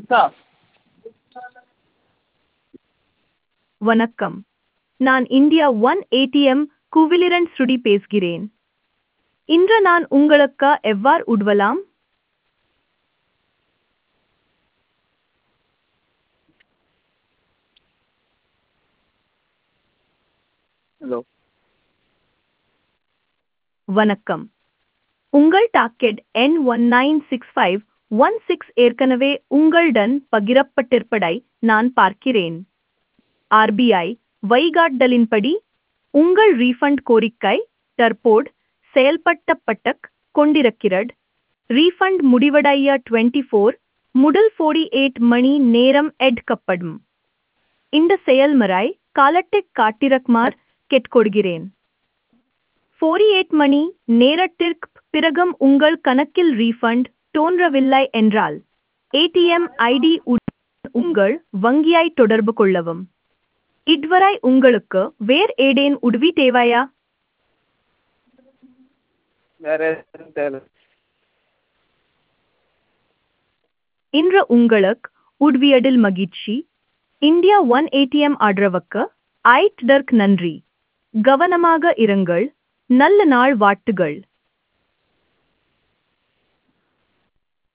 வணக்கம் நான் India one ATM குவிலிரன் ஸ்ருடி பேசுகிறேன் இன்று நான் உங்களுக்கு எவ்வாறு உதவலாம் ஹலோ வணக்கம் உங்கள் டாக்கெட் எண் one nine six five one six ஏற்கனவே உங்களுடன் பகிரப்பட்டிருப்பதை நான் பார்க்கிறேன் ஆர்பிஐ வழிகாட்டலின்படி உங்கள் ரீஃபண்ட் கோரிக்கை தற்போது செயல்படுத்தப்பட்டு கொண்டிருக்கிறது ரீஃபண்ட் முடிவடைய டுவெண்ட்டி ஃபோர் முதல் ஃபோர்டி எயிட் மணி நேரம் எடுக்கப்படும் இந்த செயல்முறை காலத்தை காட்டிரக்குமார் கேட்டுக்கொள்கிறேன் ஃபோர்டி எயிட் மணி நேரத்திற்கு பிறகும் உங்கள் கணக்கில் ரீஃபண்ட் தோன்றவில்லை என்றால் ஏடிஎம் ஐடி உங்கள் வங்கியை தொடர்பு கொள்ளவும் இதுவரை உங்களுக்கு வேறு ஏதேன் உதவி தேவையா வேறு எதுவும் தேவை இன்று உங்களுக்கு உதவியதில் மகிழ்ச்சி இந்தியா ஒன் ஏடிஎம் ஆதரவுக்கு ஐட்தற்கு நன்றி கவனமாக இருங்கள் நல்ல நாள் வாழ்த்துகள்